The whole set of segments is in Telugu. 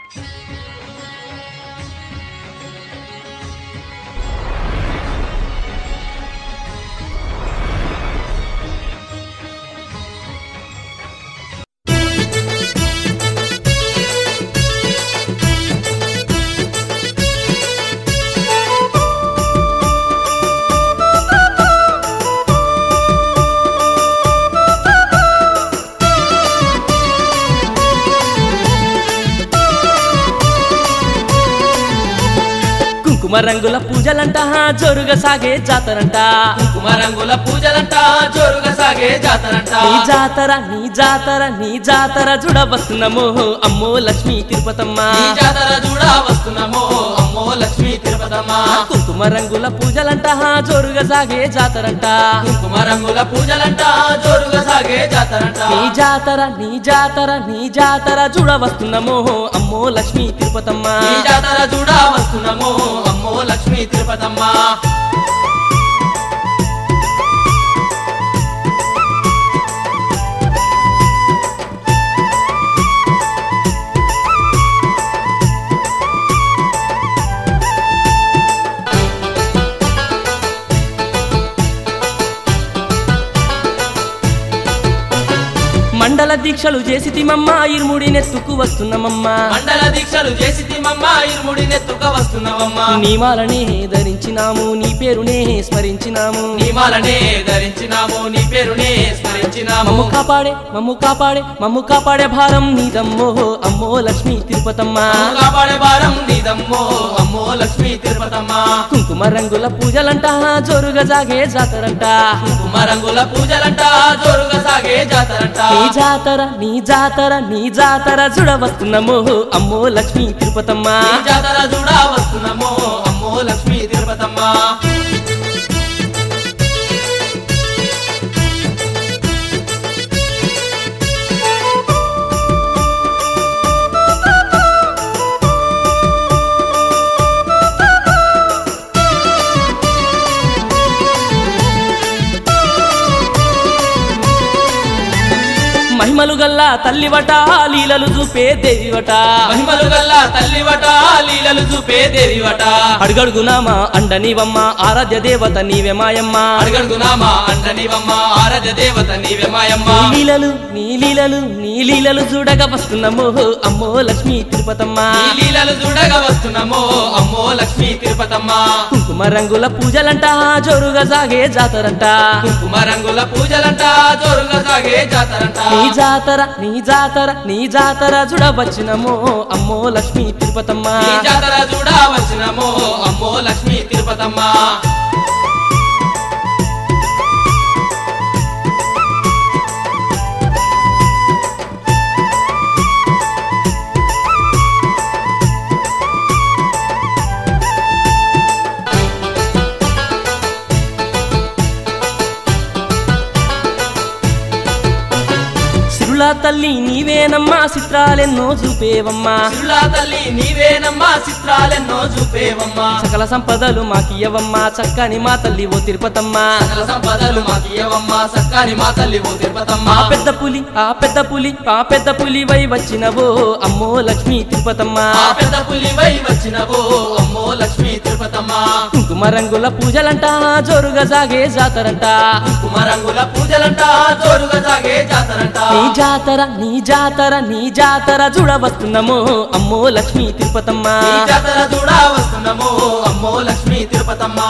కుంకుమ రంగుల పూజలంట జోరుగా సాగే జాతరంట కుంకుమ రంగుల పూజలంట జోరుగా సాగే జాతరంట నీ జాతర నీ జాతర నీ జాతర చూడవస్తున్నాము అమ్మో లక్ష్మీ తిరుపతమ్మ ఈ జాతర చూడా వస్తున్నాము అమ్మో లక్ష్మీ తిరుపతమ్మ కుంకుమ రంగుల పూజలంట జోరుగా సాగే జాతరంట కుంకుమ రంగుల పూజలంట జోరుగా సాగే జాతరంట నీ జాతర నీ జాతర నీ జాతర చూడవస్తున్నాము అమ్మో లక్ష్మీ తిరుపతమ్మ ఈ జాతర చూడా వస్తున్నాము అమ్మో లక్ష్మీ తిరుపతమ్మ మండల దీక్షలు చేసి తిమమ్మ ఇరుముడి నెత్తుకు వస్తున్నామమ్మా మండల దీక్షలు చేసి తిమ్మమ్మ ఇరుముడి నెత్తుక వస్తున్నావమ్మ నీమాలనే ధరించినాము నీ పేరునే స్మరించినాము నియమాలనే ధరించినాము నీ పేరునే స్మరించినాము మమ్ము కాపాడే మమ్ము కాపాడే మమ్ము కాపాడే భారం నీదమ్మో అమ్మో లక్ష్మీ తిరుపతమ్మ మమ్ము కాపాడే భారం నీదమ్మో అమ్మో లక్ష్మీ తిరుపతమ్మ కుంకుమ రంగుల పూజలంట జోరుగా జాగే జాతరంట కుంకుమ రంగుల పూజలంట జోరుగా సాగే జాతరంట నీ జాతర నీ జాతర నీ జాతర చూడవస్తున్నాము అమ్మో లక్ష్మీ తిరుపతమ్మ ఈ జాతర చూడా వస్తున్నాము అమ్మో లక్ష్మీ తిరుపతమ్మ మహిమలు గల్లా తల్లివట లీలలు చూపే దేవివట మహిమలు గల్ల తల్లివట లీలలు చూపే దేవివట అడుగడుగునామా అండనివమ్మ ఆరాధ్య దేవత నీవే మాయమ్మ అడుగడుగునామా అండనివమ్మ ఆరాధ్య దేవత నీవే మాయమ్మ నీ లీలలు నీ లీలలు నీ లీలలు చూడగా వస్తున్నాము అమ్మో లక్ష్మీ తిరుపతమ్మ ఈ లీలలు చూడగా వస్తున్నాము అమ్మో లక్ష్మీ తిరుపతమ్మ కుంకుమ రంగుల పూజలంట జోరుగా సాగే జాతరంట కుంకుమ రంగుల పూజలంట జోరుగా సాగే జాతరంట నీ జాతర నీ జాతర నీ జాతర చూడవచ్చినము అమ్మో లక్ష్మీ తిరుపతమ్మ ఈ జాతర చూడా వచ్చినము అమ్మో లక్ష్మీ తిరుపతమ్మ సిరులా తల్లి నీవేనమ్మా చిత్రాలెన్నో చూపేవమ్మా తిరులా తల్లి నీవేనమ్మా చిత్రాలెన్నో చూపేవమ్మా సకల సంపదలు మాకియవమ్మా చక్కని మా తల్లి ఓ తిరుపతమ్మ సకల సంపదలు మాకియవమ్మా సక్కని మా తల్లి ఓ తిరుపతమ్మ ఆ పెద్ద పులి ఆ పెద్ద పులి ఆ పెద్ద పులి వై వచ్చినవో అమ్మో లక్ష్మీ తిరుపతమ్మ ఆ పెద్ద పులివై వచ్చినవో అమ్మో లక్ష్మీ తిరుపతమ్మ కుంకుమ రంగుల పూజలంట జోరుగా సాగే జాతరంట కుంకుమ రంగుల పూజలంట జోరుగా సాగే జాతరంట నీ జాతర నీ జాతర నీ జాతర చూడవస్తున్నాము అమ్మో లక్ష్మీ తిరుపతమ్మ ఈ జాతర చూడా వస్తున్నాము అమ్మో లక్ష్మీ తిరుపతమ్మ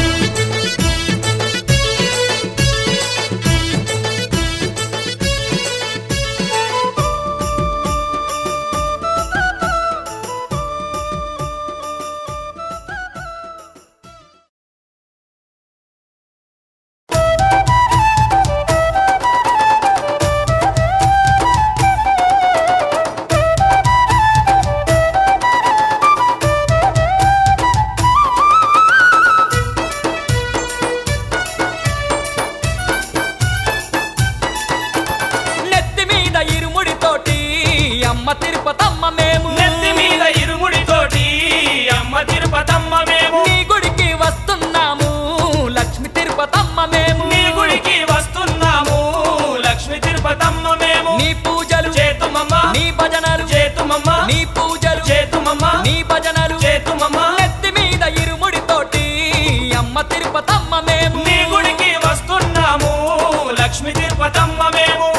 నెత్తి మీద ఇరుముడితోటి అమ్మ తిరుపతమ్మ మేము నెత్తి మీద ఇరుముడితోటి అమ్మ తిరుపతమ్మ మేము నీ గుడికి వస్తున్నాము లక్ష్మి తిరుపతమ్మ మేము నీ గుడికి వస్తున్నాము లక్ష్మి తిరుపతమ్మ మేము నీ పూజలు చేతుమమ్మ నీ భజనలు చేతుమమ్మ నీ పూజలు పాడుదమమ్మ నీ భజనలు చేతుమమ్మ నెత్తి మీద ఇరుముడితోటి అమ్మ తిరుపతమ్మ మేము నీ గుడికి వస్తున్నాము లక్ష్మి తిరుపతమ్మ మేము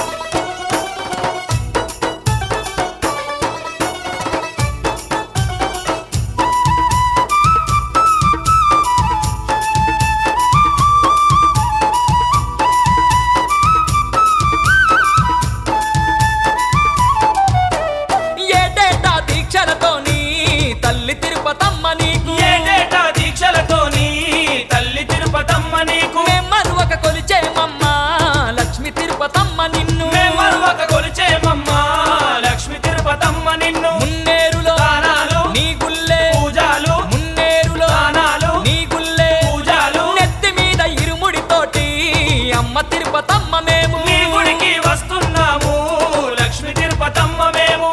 ఏటేటా దీక్షలతోని తల్లి తిరుపతమ్మ నీకు ఏటేటా దీక్షలతోని తల్లి తిరుపతమ్మ నీకు మరువక కొలిచేమమ్మ లక్ష్మి తిరుపతమ్మ నిన్ను మేమరువక కొలిచేమమ్మ లక్ష్మి తిరుపతమ్మ నిన్ను మున్నేరులో దానాలు నీ గుల్లే పూజాలు మున్నేరులో దానాలు నీ గుల్లే పూజాలు నెత్తి మీద ఇరుముడితోటి అమ్మ తిరుపతమ్మ మేము నీ గుడికి వస్తున్నాము లక్ష్మి తిరుపతమ్మ మేము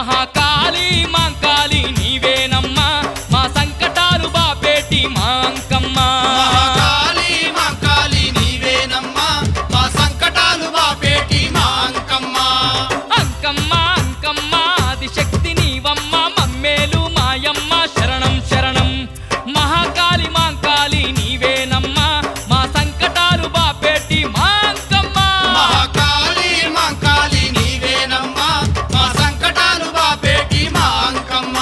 మహాకాళి మాంకాళి నీవేనమ్మా మా సంకటాలు బాపేటి మా అంకమ్మ మహాకాళి మాంకాళి నీవేనమ్మా మా సంకటాలు బాపేటి మా అంకమ్మ అంకమ్మ అంకమ్మ ఆదిశక్తి నీవమ్మ మమ్మేలు మాయమ్మ శరణం శరణం మహాకాళి మాంకాళి నీవేనమ్మా మా సంకటాలు బాపేటి మా అంకమ్మ మహాకాళి మాంకాళి నీవేనమ్మా మా సంకటాలు బాపేటి మా అంకమ్మ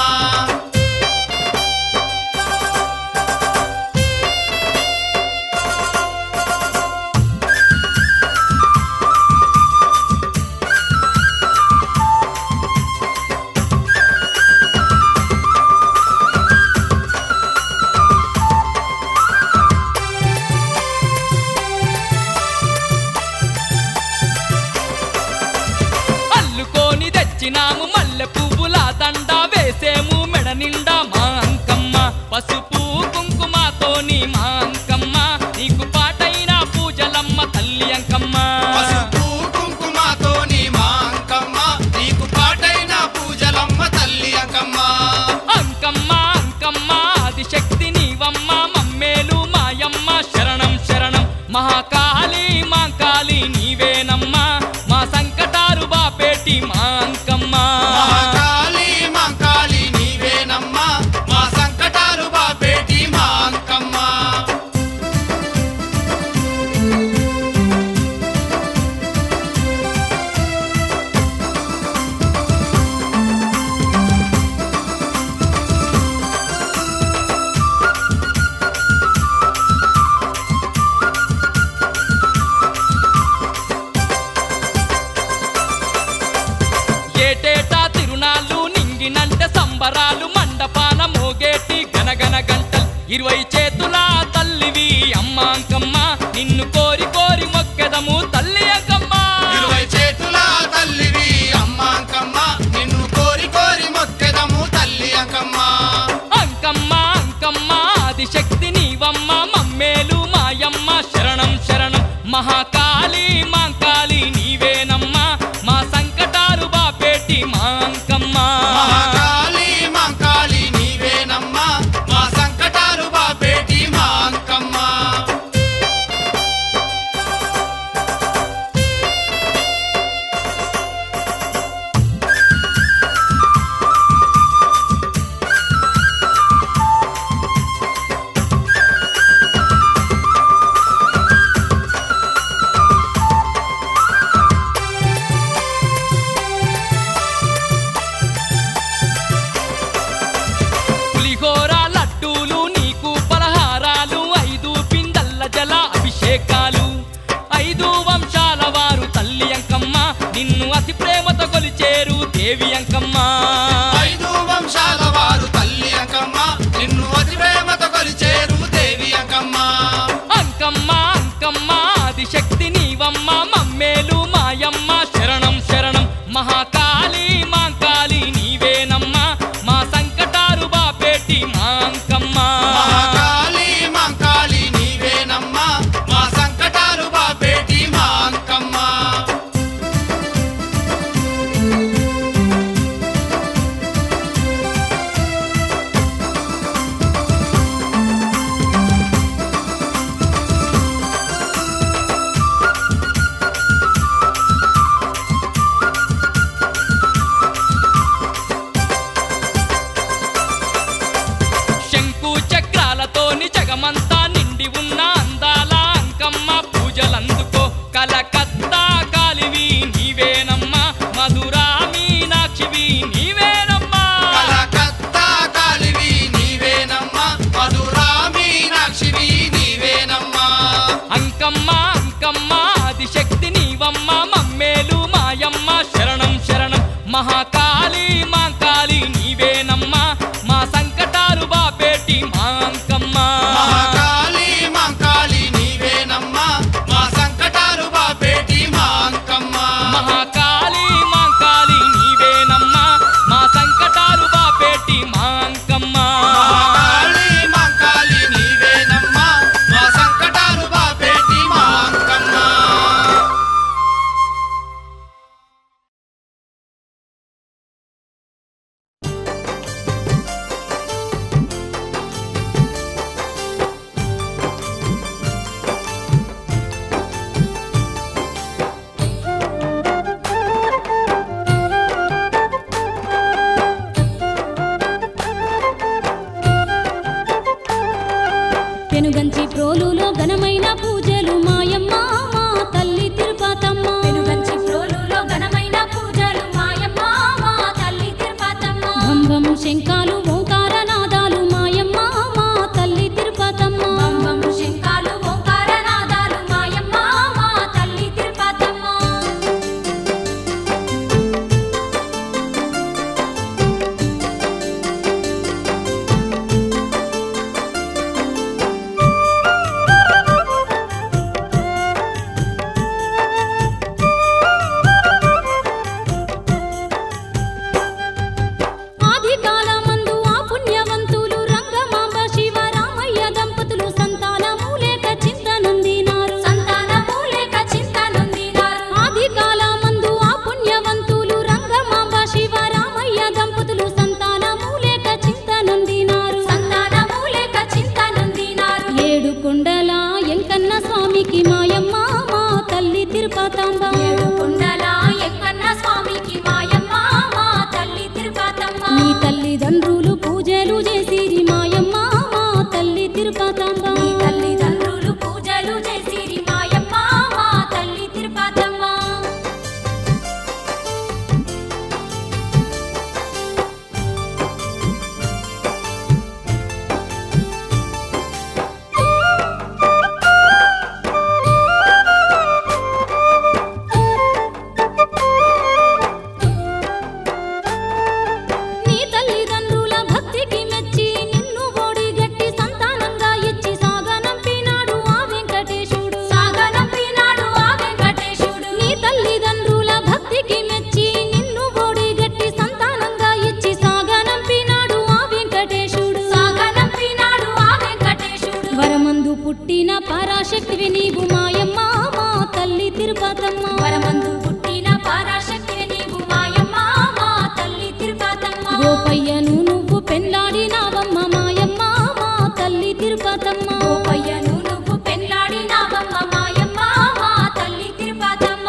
అల్లుకొని తెచ్చినాము మల్లె పువ్వుల దండ వేసేము మెడ నిండా మా అంకమ్మ పసుపు కుంకుమతోని మా అంకమ్మ నీకు పాటైన పూజలమ్మ తల్లి అంకమ్మ పసుపు కుంకుమతోని మా అంకమ్మ నీకు పాటైన పూజలమ్మ తల్లి అంకమ్మ అంకమ్మ అంకమ్మ ఆదిశక్తి నీవమ్మ మమ్మేలు మాయమ్మ శరణం శరణం మహాకాళి మాంకాళి నీవేనమ్మా మా సంకటాలు బాపేటి మా అంకమ్మ మహాకాళి మాంకాళి నీవేనమ్మా మా సంకటాలు బాపేటి మా అంకమ్మ ఏటేటా తిరునాళ్ళు నింగినంటే సంబరాలు మండపాన మోగేటి గనగన గంటలు ఇరవై చేతుల తల్లివి అమ్మ అంకమ్మ నిన్ను కోరి కోరి మొక్కెదము తల్లి అంకమ్మ ఇరవై చేతుల తల్లివి అమ్మ అంకమ్మ నిన్ను కోరి కోరి మొక్కెదము తల్లి అంకమ్మ అంకమ్మ అంకమ్మ ఆదిశక్తి నీవమ్మ మమ్మేలు మాయమ్మ శరణం శరణం మహాకాళి మాంకాళి నీవేనమ్మా మా సంకటాలు బాపేటి మా అంకమ్మ మహాకాళి మాంకాళి నీవేనమ్మా మా సంకటాలు బాపేటి మా అంకమ్మ పులిహోర లడ్డూలు నీకు పలహారాలు ఐదు పిందల్ల జల అభిషేకాలు ఐదు వంశాల వారు తల్లి అంకమ్మ నిన్ను అతి ప్రేమతో కొలిచేరు దేవి అంకమ్మ ఐదు వంశాల వారు తల్లి అంకమ్మ నిన్ను అతి ప్రేమతో కొలిచేరు దేవి అంకమ్మ అంకమ్మ అంకమ్మ ఆదిశక్తి నీవమ్మ మమ్మేలు మాయమ్మ శరణం శరణం మహాకాళి మాంకాళి నీవేనమ్మా మా సంకటాలు బాపేటి మా అంకమ్మ మహాకాళి మాంకాళి నీవేనమ్మా మా సంకటాలు బాపేటి మా అంకమ్మ శంకు చక్రాలతోని జగమంతా నిండి ఉన్న అందాల అంకమ్మ పూజలందుకో కలకత్తా కాలివి నీవేనమ్మా మధురా మీనాక్షివి నీవేనమ్మా కలకత్తా కాలివి నీవేనమ్మా మధురా మీనాక్షివి నీవేనమ్మా అంకమ్మ అంకమ్మ ఆదిశక్తి నీవమ్మ మమ్మేలు మాయమ్మ శరణం శరణం మహాకాళి మాంకాళి నీవేనమ్మా మా సంకటాలు బాపేటి మా అంకమ్మ మహాకాళి మాంకాళి నీవేనమ్మా మా సంకటాలు బాపేటి మా అంకమ్మ మహాకాళి మాంకాళి నీవేనమ్మా మా సంకటాలు బాపేటి మా శంఖాలు ఓంకార నాదాలు మాయమ్మ మా తల్లి తిరుపతమ్మ బం శంఖాలు ఓంకార నాదాలు మాయమ్మ మా తల్లి తిరుపతమ్మ ఆది కాలమందు ఆ పుణ్యవంతులు రంగమాంబ శివ రామయ్య దంపతులు సంతానము లేక చింతనుందినారు సంతానము లేక చింతనుందినారు ఆది కాలమందు ఆ పుణ్యవంతులు రంగమాంబ శివ రామయ్య దంపతులు సంతానము లేక చింతనుందినారు సంతానము లేక చింతనుందినారు ఏడు కొండల ఎంకన్న స్వామికి మాయమ్మ మా తల్లి తిరుపతాంబ ఏడు కొండల ఎంకన్న స్వామికి మాయమ్మ మా తల్లి తిరుపతమ్మ నీ తల్లిదండ్రులు పూజలు చేసిరి మాయమ్మ మా తల్లి తిరుపతాంబ నీ తల్లిదండ్రులు పూజలు చేసిరి మాయమ్మ మా తల్లి తిరుపతమ్మ నీ తల్లిదండ్రుల భక్తికి మెచ్చి నిన్ను ఓడి గట్టి సంతానంగా ఇచ్చి సాగనంపినాడు ఆ వెంకటేశుడు సాగనంపినాడు ఆ వెంకటేశుడు నీ తల్లిదండ్రుల భక్తికి మెచ్చి నిన్ను ఓడి గట్టి సంతానంగా ఇచ్చి సాగనంపినాడు ఆ వెంకటేశుడు సాగనంపినాడు ఆ వెంకటేశుడు వరమందు పుట్టిన పరాశక్తివి నీవు మాయమ్మ మా తల్లి తిరుపతమ్మ వరమందు పుట్టిన పరాశక్తి నీవు మాయమ్మ మా తల్లి తిరుపతమ్మ గోపయ్యను నువ్వు పెళ్ళాడినావమ్మ మాయమ్మ మా తల్లి తిరుపతమ్మ గోపయ్యను నువ్వు పెళ్ళాడినావమ్మ మాయమ్మ మా తల్లి తిరుపతమ్మ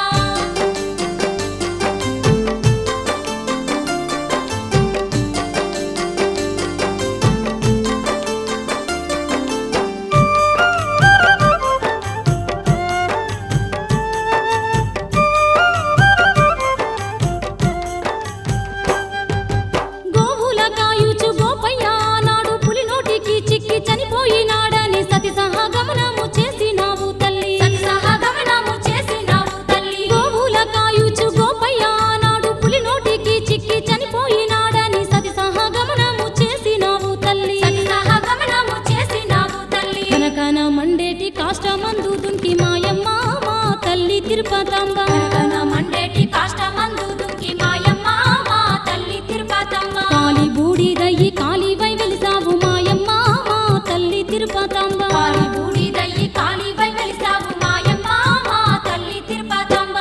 గోవుల కాయుచు గోపయ్య నాడు పులి నోటికి చిక్కి చనిపోయినాడని సతి సహగమనము చేసినావు తల్లి సతి సహగమనము చేసినావు తల్లి గోవుల కాయుచు గోపయ్య నాడు పులి నోటికి చిక్కి చనిపోయినాడని సతి సహగమనము చేసినావు తల్లి సతి సహగమనము చేసినావు తల్లి కనకన మండేటి కాష్టమందు దుంకి మాయమ్మ మా తల్లి తిరుపతాంబ కనకన మండేటి కాష్టమందు దుంకి మాయమ్మ మా తల్లి తిరుపతమ్మ కాలి బూడిదయ్యి కాలివై వెలిసావు మాయమ్మ మా తల్లి తిరుపతాంబ కాలి బూడిదయ్యి కాలివై వెలిసావు మాయమ్మ మా తల్లి తిరుపతమ్మ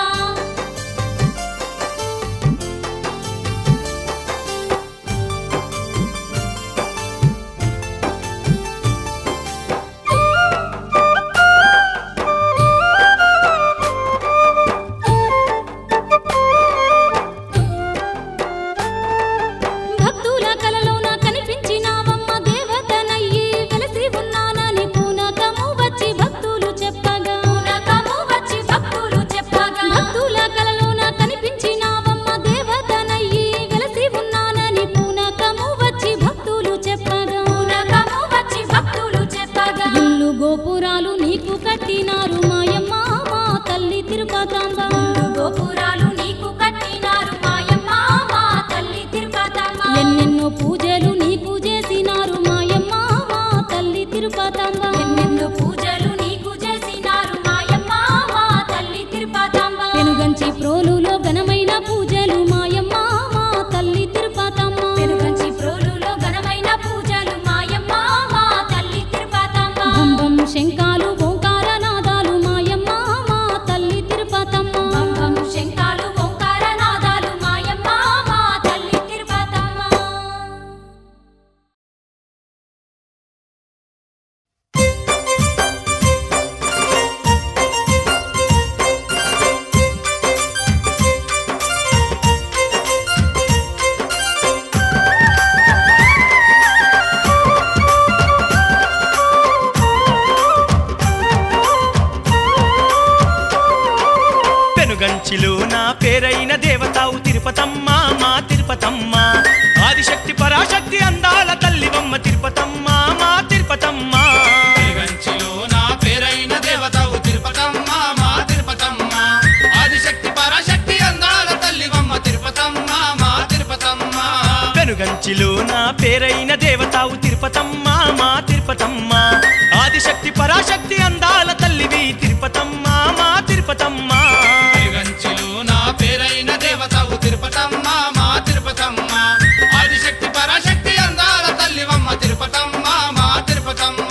భక్తుల కలలోన కనిపించినావమ్మ దేవతనయ్యి వెలసి ఉన్నానని పూనకము వచ్చి భక్తులు చెప్పగా పూనకము వచ్చి భక్తులు చెప్పగా భక్తుల కలలోన కనిపించినావమ్మ దేవతనయ్యి వెలసి ఉన్నానని పూనకము వచ్చి భక్తులు చెప్పగా పూనకము వచ్చి భక్తులు చెప్పగా గుళ్ళు గోపురాలు నీకు కట్టినారు మాయమ్మ మా తల్లి తిరుపతాంబ గోపురాలు నీకు కట్టినారు మాయమ్మ మా తల్లి తిరుపతమ్మ ఎన్నెన్నో పూజలు నీకు చేసినారు మాయమ్మ మా తల్లి తిరుపతాంబ ఎన్నెన్నో పూజలు నీకు చేసినారు మాయమ్మ మా తల్లి తిరుపతమ్మ పెనుగంచి ప్రోలులో ఘనమైన పూజలు మాయమ్మ మా తల్లి తిరుపతమ్మ పెనుగంచి ప్రోలులో ఘనమైన పూజలు మాయమ్మ మా తల్లి తిరుపతమ్మ బం బం శంఖాలు ఓంకార నాదాలు మాయమ్మ మా తల్లి తిరుపతమ్మ బం బం శంఖాలు ఓంకార నాదాలు మాయమ్మ మా తల్లి తిరుపతమ్మ పెనుగంచిలో నా పేరైన దేవతావు తిరుపతమ్మ మా తిరుపతమ్మ ఆదిశక్తి పరాశక్తి పెనుగంచిలో నా పేరైన దేవతావు తిరుపతమ్మ మా తిరుపతమ్మ ఆదిశక్తి పరాశక్తి అందాల తల్లివి తిరుపతమ్మ మా తిరుపతమ్మ వెలుగంచెలో నా పేరైన దేవతవు తిరుపతమ్మ మా తిరుపతమ్మ ఆదిశక్తి పరాశక్తి అందాల తల్లివమ్మ తిరుపతమ్మ మా తిరుపతమ్మ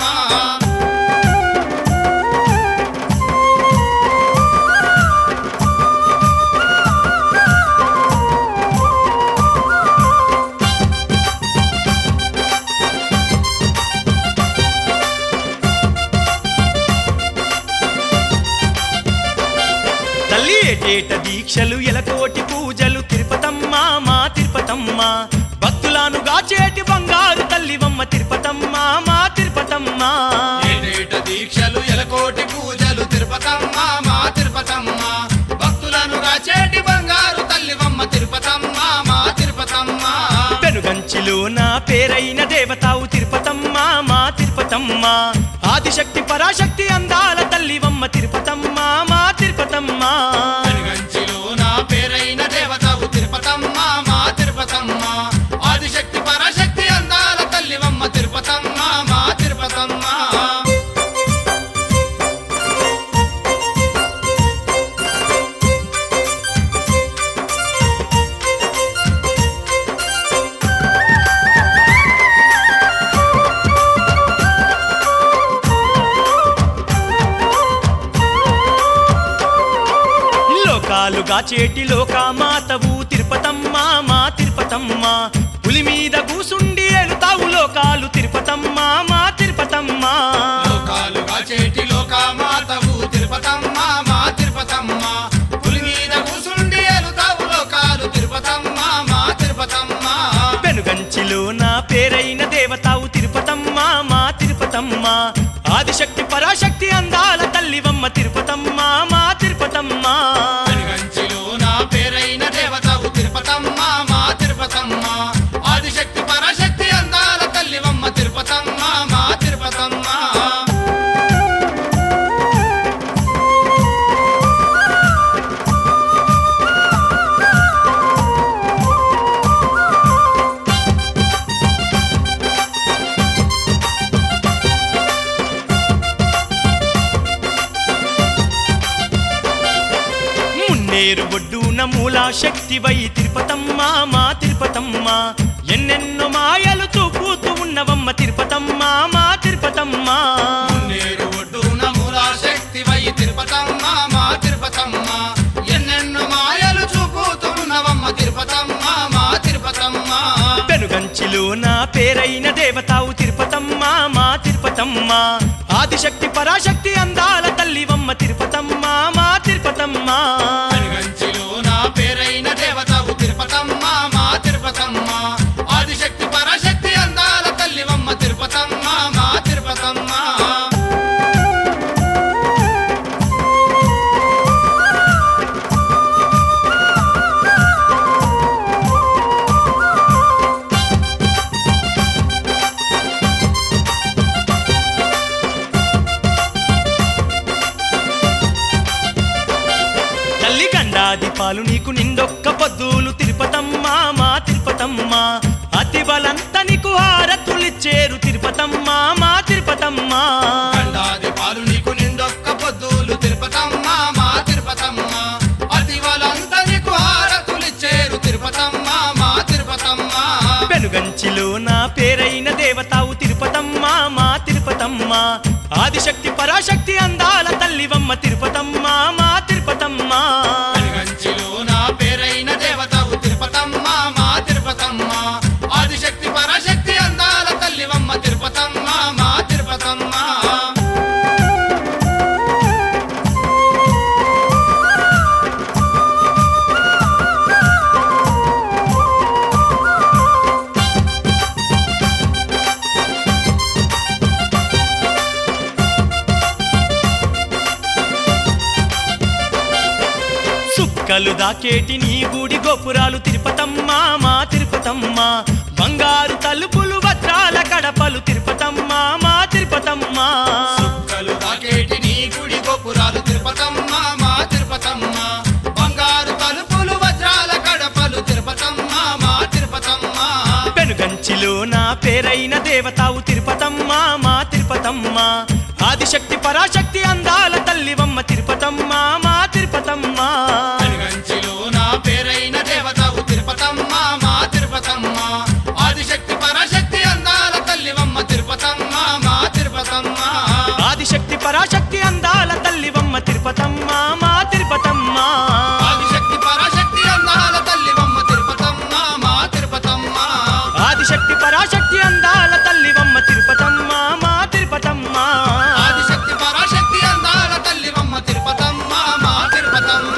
తల్లి ఏటేట దీక్షలు ఎలకోటి పూజలు తిరుపతమ్మ మా తిరుపతమ్మ భక్తులను గాచేటి బంగారు తల్లివమ్మ తిరుపతమ్మ మా తిరుపతమ్మ ఏటేట దీక్షలు ఎలకోటి పూజలు తిరుపతమ్మ మా తిరుపతమ్మ భక్తులను రాచేటి బంగారు తల్లివమ్మ తిరుపతమ్మ మా తిరుపతమ్మ పెనుగంచిలో నా పేరైన దేవతావు తిరుపతమ్మ మా తిరుపతమ్మ ఆదిశక్తి పరాశక్తి అందాల తల్లివమ్మ తిరుపతమ్మ మా తిరుపతమ్మ వెలుగంచెలో నా పేరైన దేవతవు తిరుపతమ్మ మా తిరుపతమ్మ ఆదిశక్తి పరాశక్తి అందాల తల్లివమ్మ తిరుపతమ్మ మా తిరుపతమ్మ లోకాలుగా చేటి లోకామాతవు తిరుపతమ్మ మా తిరుపతమ్మ పులి మీద కూసుండి ఏలుతావు లోకాలు తిరుపతమ్మ మా తిరుపతమ్మ లోకాలుగా చేటి లోకామాతవు తిరుపతమ్మ మా తిరుపతమ్మ పులి మీద కూసుండి ఏలుతావు లోకాలు తిరుపతమ్మ మా తిరుపతమ్మ పెనుగంచిలో నా పేరైన దేవతావు తిరుపతమ్మ మా తిరుపతమ్మ ఆదిశక్తి పరాశక్తి అందాల తల్లివమ్మ తిరుపతమ్మ మా తిరుపతమ్మ వెలుగంచిలో నా పేరైన దేవతవు తిరుపతమ్మ మా తిరుపతమ్మ ఆదిశక్తి పరాశక్తి అందాల తల్లివమ్మ తిరుపతమ్మ మా తిరుపతమ్మ మున్నేరు ఒడ్డున మూలా శక్తివై తిరుపతమ్మ మా తిరుపతమ్మ ఎన్నెన్నో మాయలు చూపుతూ ఉన్నవమ్మ తిరుపతమ్మ మా తిరుపతమ్మ నేరు ఒడ్డున మూలా శక్తివై తిరుపతమ్మ మా తిరుపతమ్మ ఎన్నెన్నో మాయలు చూపుతున్నవమ్మ తిరుపతమ్మ మా తిరుపతమ్మ పెనుగంచిలో నా పేరైన దేవతావు తిరుపతమ్మ మా తిరుపతమ్మ ఆదిశక్తి పరాశక్తి అందాల తల్లివమ్మ తిరుపతమ్మ మా తిరుపతమ్మ వెలుగంచిలో నా పేరైన దేవతవు తిరుపతమ్మ మా తిరుపతమ్మ ఆదిశక్తి పరాశక్తి అందాల తల్లివమ్మ తిరుపతమ్మ మా తిరుపతమ్మ తల్లి గండాది పాలు నీకు నిండొక్క పొద్దులు తిరుపతమ్మ మా తిరుపతమ్మ అతి బలంత నీకు హారతులిచ్చేరు తిరుపతమ్మ మా తిరుపతమ్మ కండాది పాలు నీకు నిండొక్క పొద్దులు తిరుపతమ్మ మా తిరుపతమ్మ అతి వాళ్ళంతా నీకు హారతులిచ్చేరు తిరుపతమ్మ మా తిరుపతమ్మ పెనుగంచిలో నా పేరైన దేవతావు తిరుపతమ్మ మా తిరుపతమ్మ ఆదిశక్తి పరాశక్తి అందాల తల్లివమ్మ తిరుపతమ్మ మా తిరుపతమ్మ వెలుగంచిలో నా పేరైన దేవతవు తిరుపతమ్మ మా తిరుపతమ్మ ఆదిశక్తి పరాశక్తి అందాల తల్లివమ్మ తిరుపతమ్మ మా తిరుపతమ్మ సుక్కలు దాకేటి నీ గుడి గోపురాలు తిరుపతమ్మ మా తిరుపతమ్మ బంగారు తలుపులు వజ్రాల కడపలు తిరుపతమ్మ మా తిరుపతమ్మ కలు దాకేటి నీ గుడి గోపురాలు తిరుపతమ్మ మా తిరుపతమ్మ బంగారు తలుపులు వజ్రాల కడపలు తిరుపతమ్మ మా తిరుపతమ్మ పేరైన దేవతావు తిరుపతమ్మ మా తిరుపతమ్మ ఆదిశక్తి పరాశక్తి అందాల తల్లివమ్మ తిరుపతమ్మ మా తిరుపతమ్మ వెనుగంచిలో నా పేరైన దేవతవు తిరుపతమ్మ మా తిరుపతమ్మ ఆదిశక్తి పరాశక్తి అందాల తల్లివమ్మ తిరుపతమ్మ మా తిరుపతమ్మ ఆదిశక్తి పరాశక్తి అందాల తల్లివమ్మ తిరుపతమ్మ మా తిరుపతమ్మ ఆదిశక్తి పరాశక్తి అందాల తల్లివమ్మ తిరుపతమ్మ మా తిరుపతమ్మ ఆదిశక్తి పరాశక్తి అందాల తల్లివమ్మ తిరుపతమ్మ మా తిరుపతమ్మ ఆదిశక్తి పరాశక్తి అందాల తల్లివమ్మ తిరుపతమ్మ మా తిరుపతమ్మ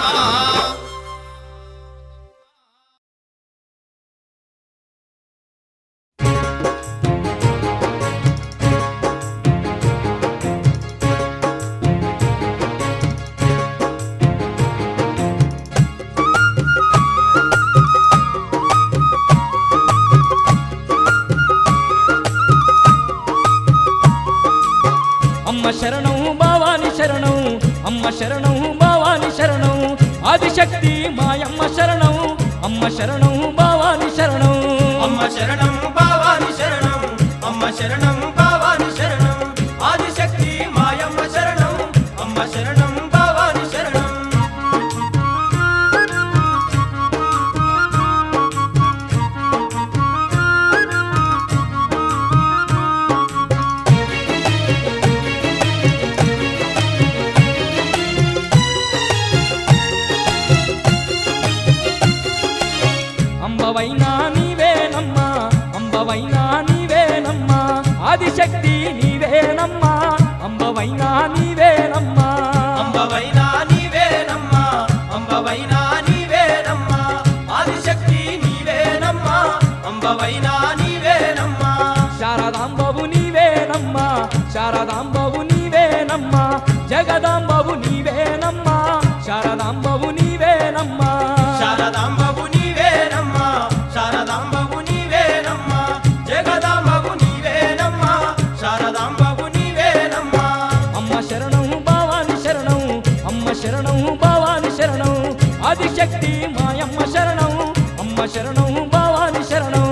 అమ్మ శరణం భావాని శరణం అమ్మ శరణం భావాని శరణం ఆదిశక్తి మాయమ్మ శరణం అమ్మ శరణం భావాని శరణం అమ్మ శరణం భావాని శరణం అమ్మ శరణం భావాని శరణం ఆదిశక్తి మాయమ్మ శరణం అమ్మ శరణం భావాని శరణం అంబవైనా నీవేనమ్మా అంబవైనా నీవేనమ్మా ఆదిశక్తి నీవేనమ్మా అంబవైనా నీవేనమ్మా అంబవైనా నీవేనమ్మా అంబవైనా నీవేనమ్మా ఆదిశక్తి నీవేనమ్మా అంబవైనా నీవేనమ్మా శారదాంబవు నీవేనమ్మా శారదాంబవు నీవేనమ్మా జగదాంబవు నీవేనమ్మా శారదాంబవు నీవేనమ్మా శారదాంబవు నీవేనమ్మా శారదాంబవు నీవేనమ్మా జగదాంబవు నీవేనమ్మా శారదాంబవు నీవేనమ్మా అమ్మ శరణం భావాని శరణం అమ్మ శరణం భావాని శరణం ఆదిశక్తి మాయమ్మ శరణం అమ్మ శరణం భావాని శరణం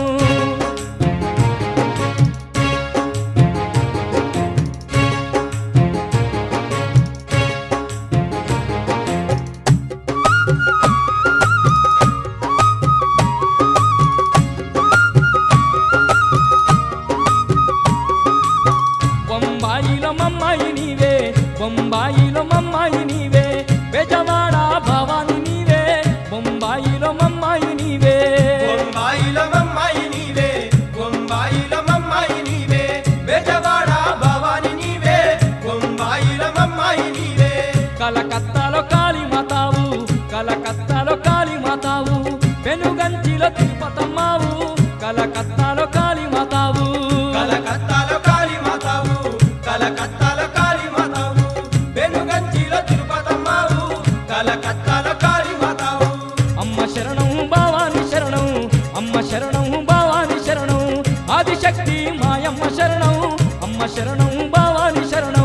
బొంబాయిలో మమ్మాయి నీవే బొంబాయిలో మమ్మాయి నీవే బెజవాడ భవాని నీవే బొంబాయిలో మమ్మాయి నీవే బొంబాయిల మమ్మాయి నీవే బొంబాయిల మమ్మాయి నీవే బెజవాడ భవాని నీవే బొంబాయిల మమ్మాయి నీవే కలకత్తాలో కాళీ మాతావు కలకత్తాలో కాళీ మాతావు పెనుగంచిలో తిరుపతమ్మావు కలకత్తాలో కాళీ మాతావు కలకత్తాలో కాళీ మాతావు కలకత్తాలో కాళీ మాతావు వెనుగంచిలో తిరుపతమ్మావు కలకత్తాలో కాళీ మాతావు అమ్మ శరణం భావాని శరణం అమ్మ శరణం భావాని శరణం ఆదిశక్తి మాయమ్మ శరణం అమ్మ శరణం భావాని శరణం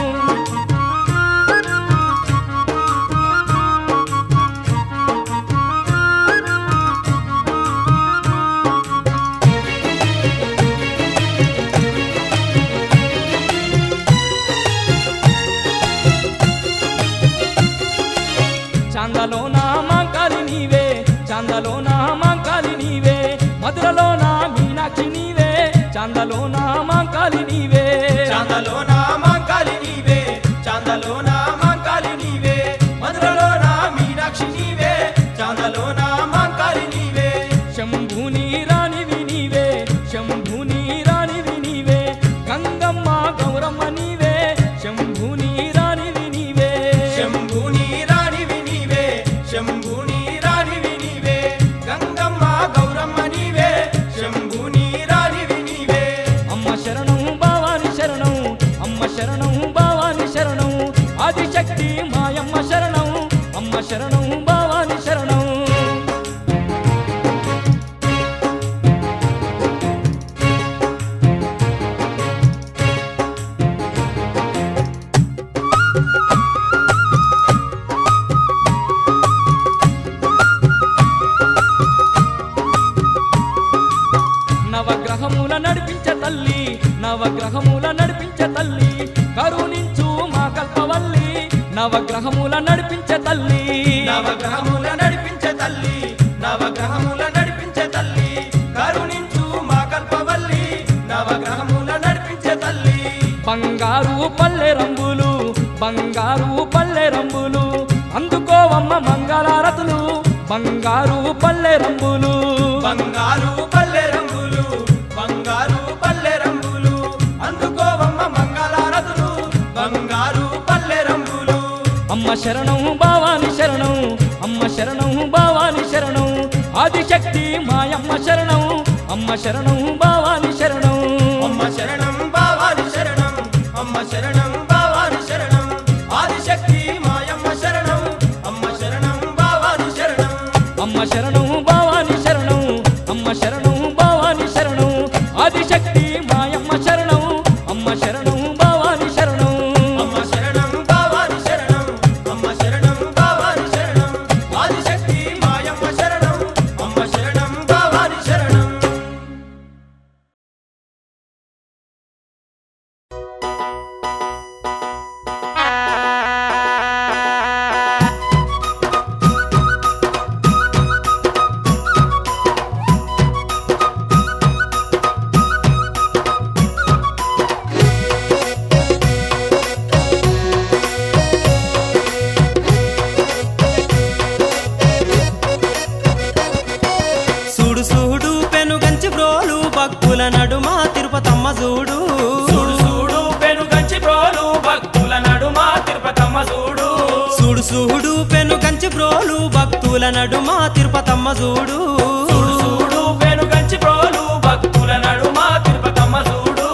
చాందలోన మాంకాలి నీవే చాందలోన మాంకాలి నీవే మధురలోన మీనాక్షి నీవే చాందలోన మాంకాలి నీవే చాందలోన మాంకాలి నీవే చాందలోన మాంకాలి నీవే మధురలోన మీనాక్షి నీవే చాందలోన మాంకాలి నీవే శంభుని రాణివి నీవే శంభుని రాణివి నీవే గంగమ్మ గౌరమ్మ నీవే శంభుని రాణివి నీవే శంభుని రాణివి నీవే శంభుని రాణివి నీవే గంగమ్మ గౌరమ్మ నీవే శంభు నవగ్రహముల నడిపించే తల్లి నవగ్రహముల నడిపించే తల్లి కరుణించు మా కల్పవల్లి నవగ్రహముల నడిపించే తల్లి నవగ్రహముల నడిపించే తల్లి నవగ్రహముల నడిపించే తల్లి కరుణించు మా కల్పవల్లి నవగ్రహముల నడిపించే తల్లి బంగారు పల్లె రంగులు బంగారు పల్లె రంగులు అందుకోవమ్మ మంగళారతులు బంగారు పల్లె రంగులు బంగారు పల్లె రంగులు బంగారు పల్లె రంగులు అందుకోవమ్మ మంగళారతులు బంగారు పల్లె రంగులు అమ్మ శరణం భావాని శరణం అమ్మ శరణం భావాని శరణం ఆదిశక్తి మాయమ్మ శరణం అమ్మ శరణం భావాని శరణం అమ్మ శరణం బావాని శరణం అమ్మ శరణం బావాని శరణం ఆదిశక్తి మాయమ్మ శరణం అమ్మ శరణం బావాని శరణం అమ్మ శరణం భావాని శరణం అమ్మ శరణం భావాని శరణం ఆదిశక్తి మాయమ్మ శరణం అమ్మ శరణం భావాని శరణం అమ్మ శరణం బావాని శరణం అమ్మ శరణం బావాని శరణం ఆదిశక్తి మాయమ్మ శరణం అమ్మ శరణం బావాని శరణం సూడు సూడు పెనుగంచి బ్రోలు భక్తుల నడుమ తిరుపతమ్మ చూడు చూడు చూడు పెనుగంచి ప్రోలు భక్తుల నడుమ తిరుపతమ్మ చూడు సూడు సూడు పెనుగంచి బ్రోలు భక్తుల నడుమ తిరుపతమ్మ చూడు చూడు చూడు పెనుగంచి ప్రోలు భక్తుల నడుమ తిరుపతమ్మ చూడు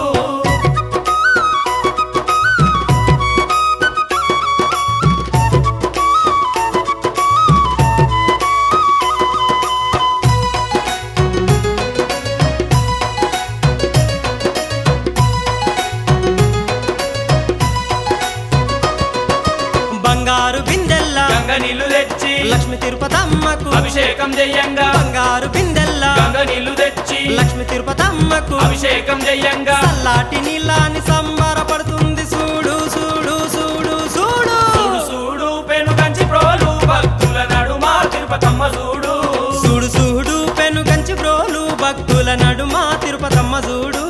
బంగారు బిందెల్లా గంగ నీళ్లు తెచ్చి లక్ష్మి తిరుపతమ్మకు అభిషేకం చెయ్యంగా బంగారు బిందెల్లా గంగ నీళ్లు తెచ్చి లక్ష్మి తిరుపతమ్మకు అభిషేకం చెయ్యంగా చల్లాటి నీళ్ళని సంబరపడుతుంది చూడు చూడు చూడు చూడు చూడు చూడు పెనుగంచి ప్రోలు భక్తుల నడుమ తిరుపతమ్మ చూడు చూడు చూడు పెనుగంచి బ్రోలు భక్తుల నడుమ తిరుపతమ్మ చూడు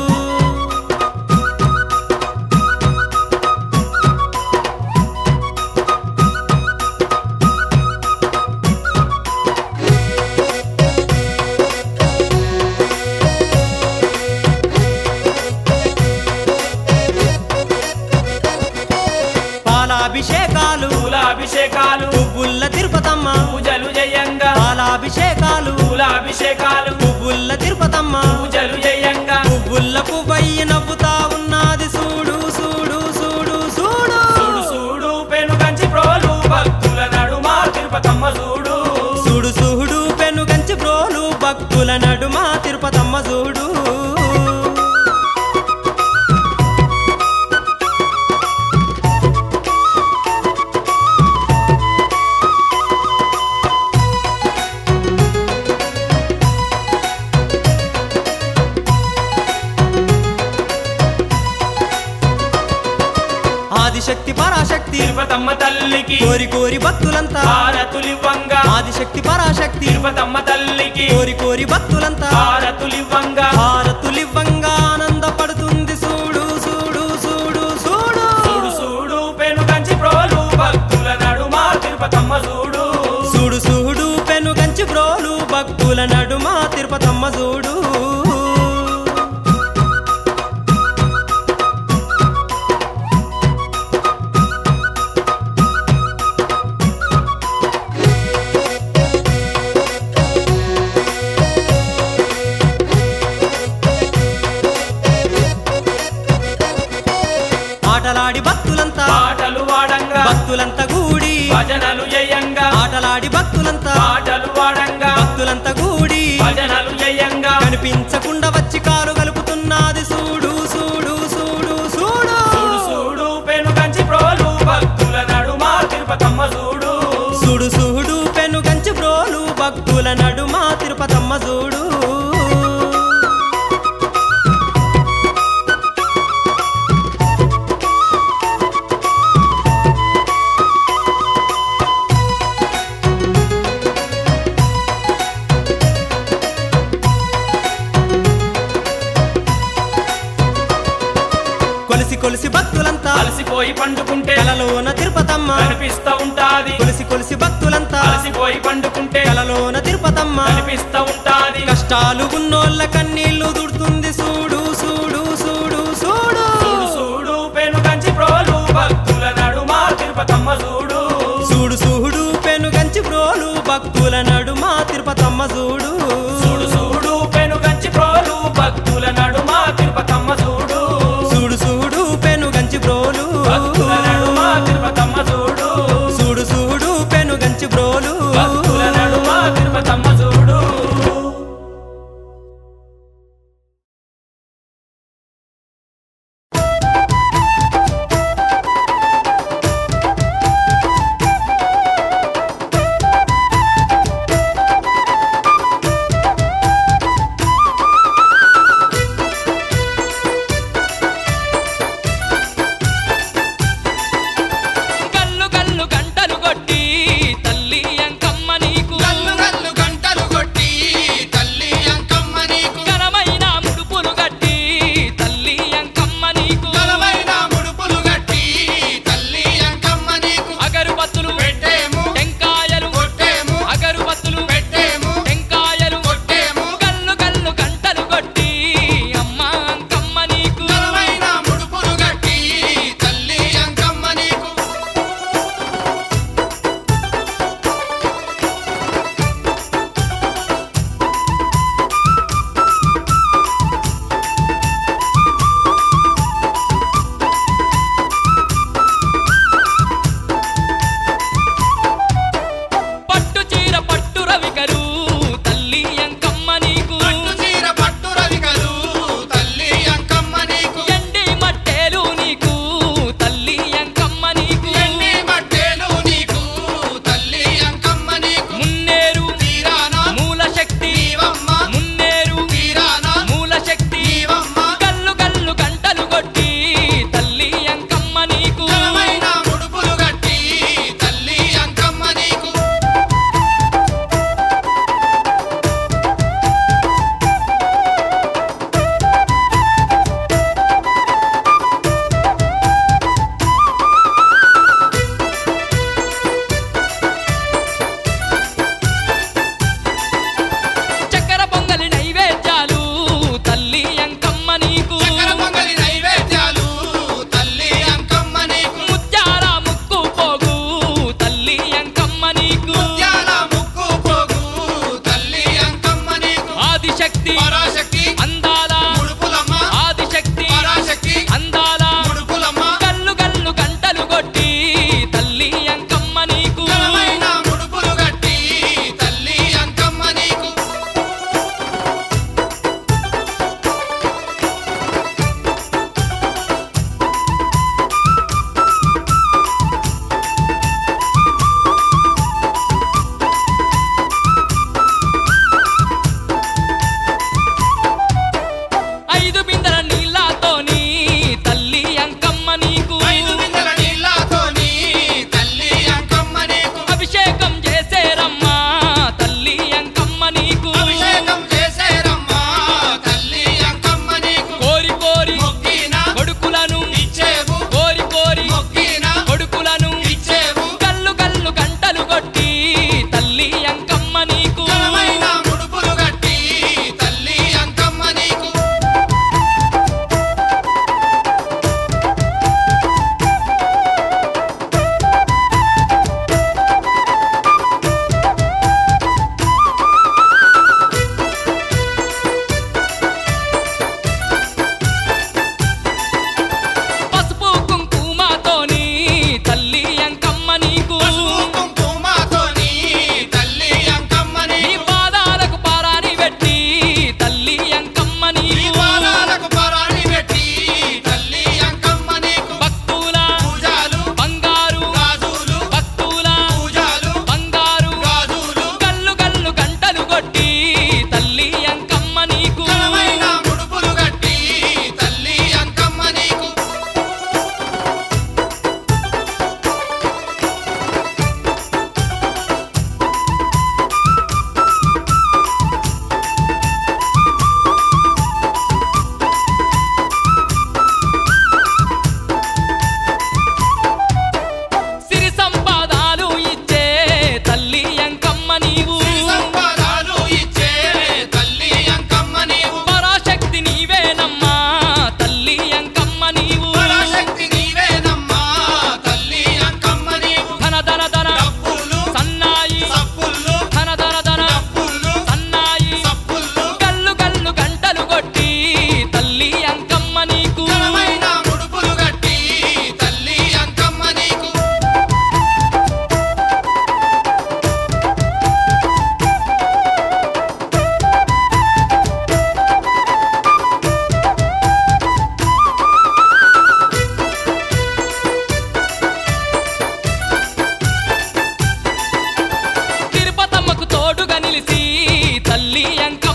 పాలాభిషేకాలు పూలాభిషేకాలు పువ్వుల్ల తిరుపతమ్మ పూజలు చెయ్యంగా పాలాభిషేకాలు పూలాభిషేకాలు పువ్వుల్ల తిరుపతమ్మ పూజలు చెయ్యంగా పువ్వుల్ల పువ్వయ్యి నవ్వుతా ఉన్నది చూడు చూడు చూడు చూడు చూడు చూడు పెనుగంచి ప్రోలు భక్తుల నడుమ తిరుపతమ్మ చూడు చూడు చూడు పెనుగంచి బ్రోలు భక్తుల నడుమ తిరుపతమ్మ చూడు ఆదిశక్తి పరాశక్తి తిరుపతమ్మ తల్లికి కోరి కోరి భక్తులంతా హారతులివ్వంగా ఆదిశక్తి పరాశక్తి తిరుపతమ్మ తల్లికి కోరి కోరి భక్తులంతా హారతులివ్వంగా హారతులివ్వంగా ఆనందపడుతుంది చూడు చూడు చూడు చూడు చూడు చూడు పెనుగంచి ప్రోలు భక్తుల నడుమ తిరుపతమ్మ చూడు చూడు చూడు పెనుగంచి బ్రోలు భక్తుల నడుమ తిరుపతమ్మ చూడు ఆటలాడి భక్తులంతా పాటలు వాడంగా భక్తులంతా కూడి భజనలు చేయంగా ఆటలాడి భక్తులంతా పాటలు వాడంగా భక్తులంతా కూడి భజనలు చేయంగా కనిపించకుండా వచ్చి కాలు కలుపుతున్నది చూడు చూడు చూడు చూడు చూడు చూడు పెనుగంచి ప్రోలు భక్తుల నడుమ తిరుపతమ్మ చూడు చూడు చూడు పెనుగంచి బ్రోలు భక్తుల నడుమ తిరుపతమ్మ చూడు కొలిసి భక్తులంతా అలసిపోయి పండుకుంటే కలలోన తిరుపతమ్మ కనిపిస్తా ఉంటాది కొలిసి కొలిసి భక్తులంతా అలసిపోయి పండుకుంటే కలలోన తిరుపతమ్మ కనిపిస్తా ఉంటాది కష్టాలు ఉన్నోళ్ళ కన్నీళ్లు దుడుతుంది చూడు చూడు చూడు చూడు చూడు చూడు పెను కంచి ప్రోలు భక్తుల నడుమ తిరుపతమ్మ చూడు చూడు చూడు పెను గంచి బ్రోలు భక్తుల నడుమ తిరుపతమ్మ చూడు చూడు చూడు పెను కంచి ప్రోలు భక్తుల నడుమ తిరుపతమ్మ చూడు చూడు చూడు పెను గంచి బ్రోలు భక్తుల నడుమ తిరుపతమ్మ చూడు చూడు చూడు పెను గంచి బ్రోలు భక్తుల నడుమ తిరుపతమ్మ చూడు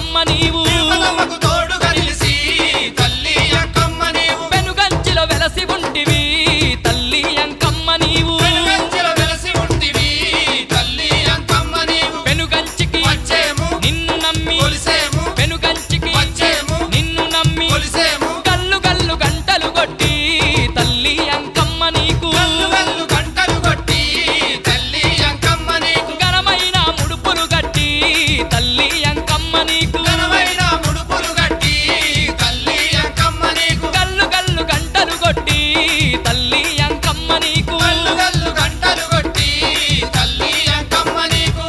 అంకమ్మ నీవు తిరుపతమ్మకు తోడుగా నిలిసి తల్లి అంకమ్మ నీవు పెనుగంచిలో వెలసి ఉంటివి తల్లి అంకమ్మ నీవు వెనుగంచెలో వెలసి ఉంటివి తల్లి అంకమ్మ నీవు పెనుగంచికి వచ్చేము నిన్ను నమ్మి కొలిసేము పెనుగంచికి వచ్చేము నిన్ను నమ్మి కొలిసేము గల్లు గల్లు గంటలు కొట్టి తల్లి అంకమ్మ నీకు గల్లు గల్లు గంటలు కొట్టి తల్లి అంకమ్మ నీకు ఘనమైన ముడుపులు గట్టి తల్లి అంకమ్మ నీకు ఘనమైన ముడుపులు గట్టి తల్లి అంకమ్మ నీకు గల్లు గల్లు గంటలు కొట్టి తల్లి అంకమ్మ నీకు గల్లు గల్లు గంటలు కొట్టి తల్లి అంకమ్మ నీకు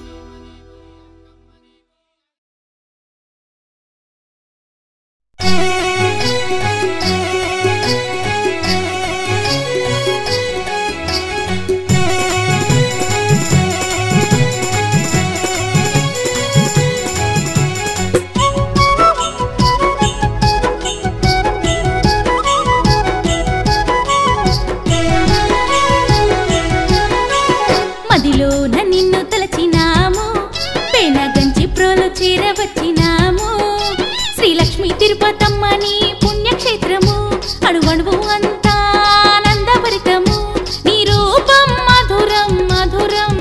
మదిలోన నిన్ను తలచినాము పేనగంచి ప్రోలు చేరవచ్చినాము శ్రీలక్ష్మి తిరుపతమ్మ నీ పుణ్యక్షేత్రము అణువణువు అంతా ఆనందభరితము నీ రూపం మధురం మధురం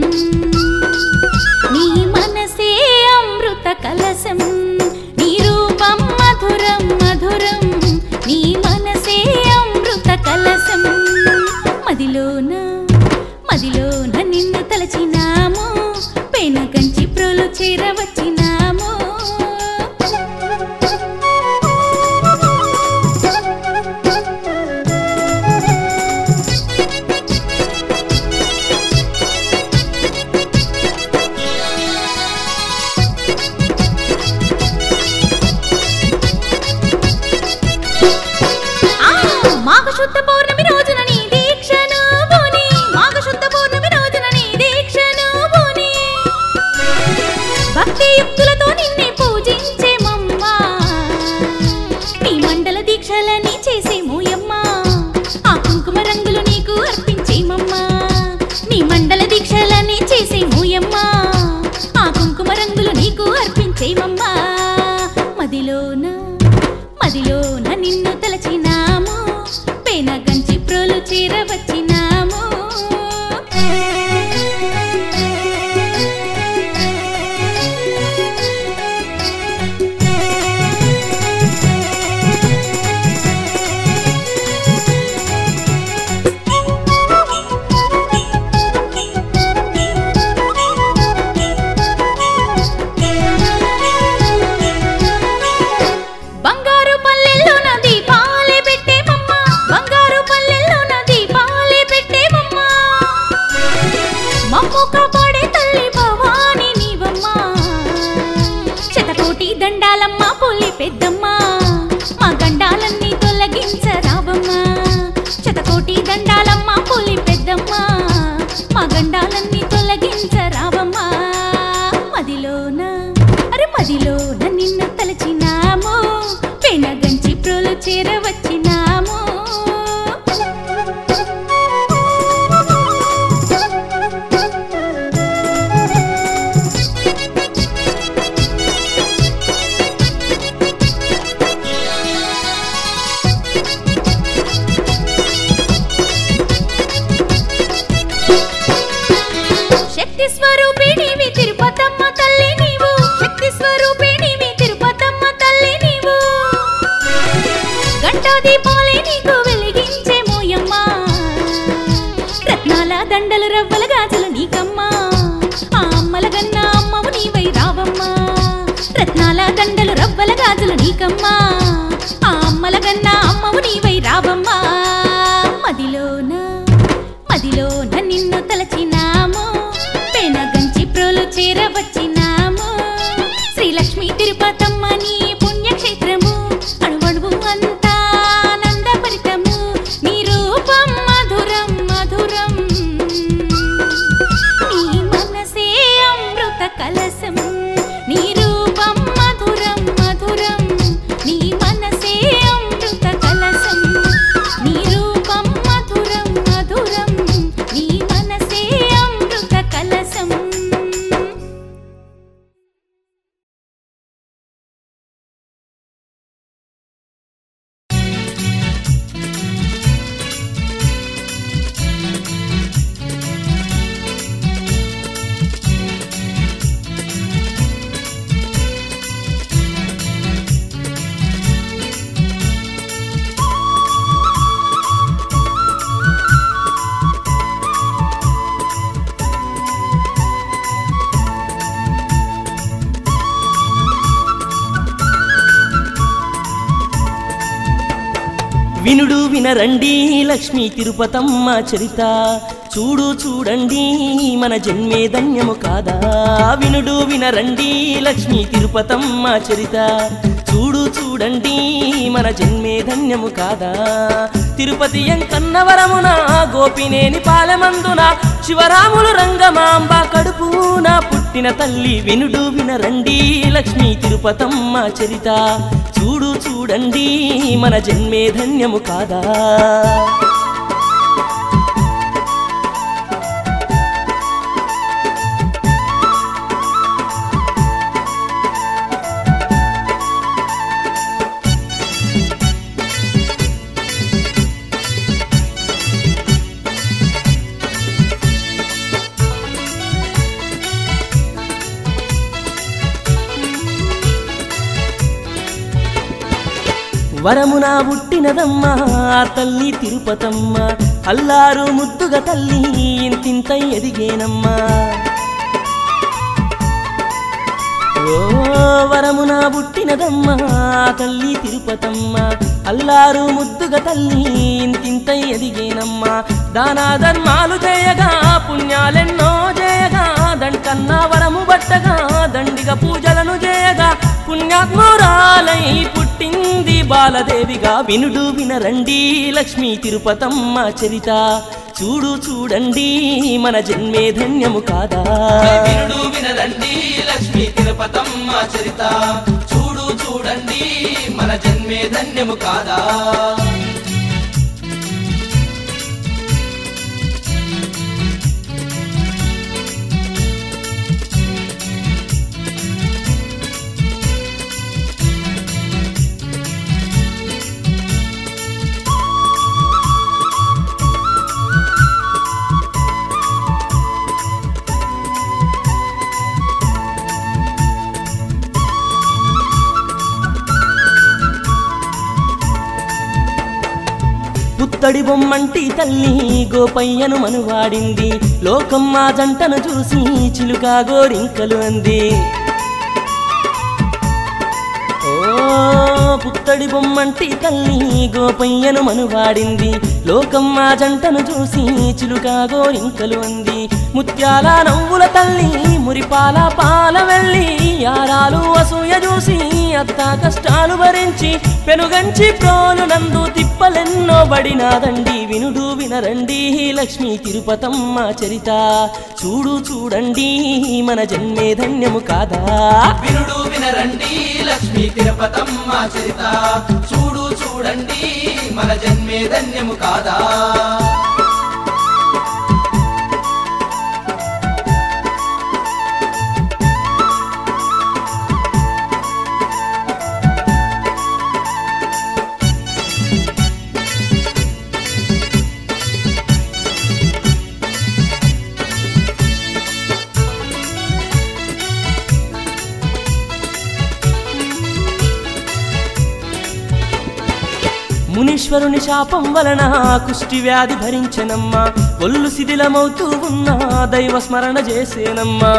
నీ మనసే అమృత కలశం నీ రూపం మధురం మధురం నీ మనసే అమృత కలశం మదిలోన మదిలోన నిన్ను తలచినాము పేన కంచి ప్రోలు చేరవచ్చినాము ఆ, మాఘశుద్ధ పౌర్ణమి రోజున నీ దీక్షను బోని మాఘశుద్ధ పౌర్ణమి రోజున నీ దీక్షను బోని భక్తి యుక్తులతో నిన్నే పూజించేమమ్మా నీ మండల దీక్షలని చేసేమోయమ్మా ఆ కుంకుమ రంగులు నీకు అర్పించేమమ్మా నీ మండల దీక్షలని చేసేమోయమ్మా ఆ కుంకుమ రంగులు నీకు అర్పించేమమ్మా మదిలోన మదిలోన నిన్ను తలచినాము పేన గంచి ప్రోలు చేరవచ్చినాము బంగారు పల్లెల్లో నా దీపాలే పెట్టేమమ్మ బంగారు పల్లెల్లో నా దీపాలే పెట్టేమమ్మ మమ్ము కాపాడే తల్లి భవాని నీవమ్మ శతకోటి దండాలమ్మ పులి పెద్దమ్మ మా గండాలన్నీ తొలగించరావమ్మ శతకోటి దండాలమ్మ పులి పెద్దమ్మ మా గండాలన్నీ తొలగించరావమ్మ మదిలోన అరే మదిలోన నిన్ను తలచినాము పెనగంచి ప్రోలు చేరవచ్చినాము శక్తి స్వరూపిణివి తిరుపతమ్మ తల్లి నీవు శక్తి స్వరూపిణివి తిరుపతమ్మ తల్లి నీవు గంటా దీపాలే నీకు వెలిగించే మోయమ్మ రత్నాల దండలు రవ్వల గాజులు నీకమ్మా ఆ అమ్మల గన్న అమ్మవు నీవై రావమ్మా రత్నాల దండలు రవ్వల గాజులు నీకమ్మా ఆ అమ్మల గన్న అమ్మవు నీవై రావమ్మా మదిలోన మదిలోన నిన్ను తలచినాము పెనగంచి ప్రోలు చేరవచ్చినాము శ్రీలక్ష్మి తిరుపతమ్మ నీ పుణ్యక్షేత్రము అణువణువు అంతా ఆనందభరితము నీ రూపం మధురం మధురం నీ మనసే అమృత కలశం నీ రూపం మధురం మధురం నీ మనసే అమృత కలశం నీ రూపం మధురం మధురం నీ మనసే అమృత కలశం వినుడు వినరండి లక్ష్మీ తిరుపతమ్మ చరిత చూడు చూడండి మన జన్మే ధన్యము కాదా వినుడు వినరండి లక్ష్మీ తిరుపతమ్మ చరిత చూడు చూడండి మన జన్మే ధన్యము కాదా తిరుపతి ఎంకన్నవరమున గోపినేని పాలెమందున శివరాములు రంగమాంబ కడుపున పుట్టిన తల్లి వినుడు వినరండి లక్ష్మీ తిరుపతమ్మ చరిత చూడు చూడండి మన జన్మే ధన్యము కాదా వరమున పుట్టినదమ్మా ఆ తల్లి తిరుపతమ్మ అల్లారు ముద్దుగా తల్లి ఇంతింత ఎదిగేనమ్మా ఓ వరమున పుట్టినదమ్మా ఆ తల్లి తిరుపతమ్మ అల్లారు ముద్దుగా తల్లి ఇంతింత ఎదిగేనమ్మా దానా ధర్మాలు చేయగా పుణ్యాలెన్నో చేయగా దంటన్నా వరము బట్టగా దండిగా పూజలను చేయగా పుణ్యాత్మురాలై పుట్టింది బాలదేవిగా వినుడు వినరండి లక్ష్మీ తిరుపతమ్మ చరిత చూడు చూడండి మన జన్మే ధన్యము కాదా వినుడు వినరండి లక్ష్మీ తిరుపతమ్మ చరిత చూడు చూడండి మన జన్మే ధన్యము కాదా పుత్తడి బొమ్మంటి తల్లి గోపయ్యను మనువాడింది లోకమ్మ జంటను చూసి చిలుక గోరింకలు అంది ఓ పుత్తడి బొమ్మంటి తల్లి గోపయ్యను మనువాడింది లోకమ్మ జంటను చూసి చిలుక గోరింకలు అంది ముత్యాల నవ్వుల తల్లి మురిపాల పాల వెళ్ళి యారాలు అసూయ చూసి అత్త కష్టాలు భరించి పెనుగంచి ప్రోలు నందు తిప్పలెన్నో బడినాదండి వినుడు వినరండి లక్ష్మీ తిరుపతమ్మ చరిత చూడు చూడండి మన జన్మే ధన్యము కాదా వినుడు వినరండి లక్ష్మీ తిరుపతమ్మ చరిత చూడు చూడండి మన జన్మే ధన్యము కాదా మునీశ్వరుని శాపం వలన కుష్టి వ్యాధి భరించనమ్మా ఒళ్ళు శిథిలమవుతూ ఉన్నా దైవ స్మరణ చేసేనమ్మా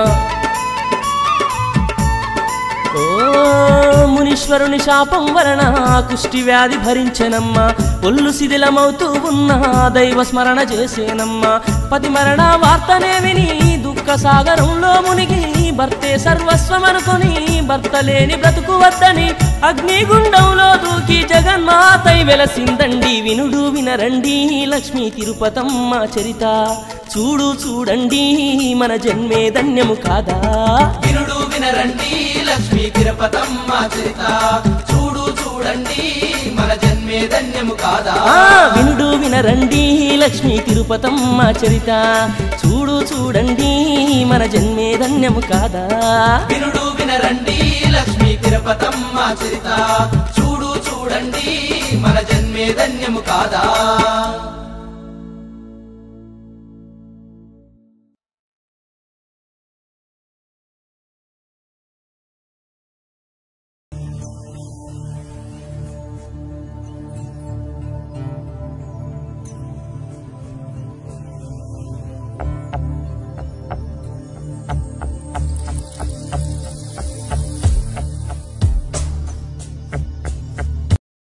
ఓ మునీశ్వరుని శాపం వలన కుష్టి వ్యాధి భరించనమ్మా ఒళ్ళు శిథిలమవుతూ ఉన్నా దైవ స్మరణ చేసేనమ్మా పతి మరణ వార్తనే విని దుఃఖ సాగరంలో మునిగి భర్తే సర్వస్వమనుకొని భర్త లేని బ్రతుకు వద్దని అగ్నిగుండంలో దూకి జగన్మాతై వెలసిందండి వినుడు వినరండి లక్ష్మీ తిరుపతమ్మ చరిత చూడు చూడండి మన జన్మే ధన్యము కాదా వినుడు వినరండి లక్ష్మీ తిరుపతమ్మ చరిత చూడు చూడండి మన జన్మే ధన్యము కాదా ఆ వినుడు వినరండి లక్ష్మీ తిరుపతమ్మ చరిత చూడు చూడండి మన జన్మే ధన్యము కాదా వినుడు వినరండి లక్ష్మీ తిరుపతమ్మ చరిత చూడు చూడండి మన జన్మే ధన్యము కాదా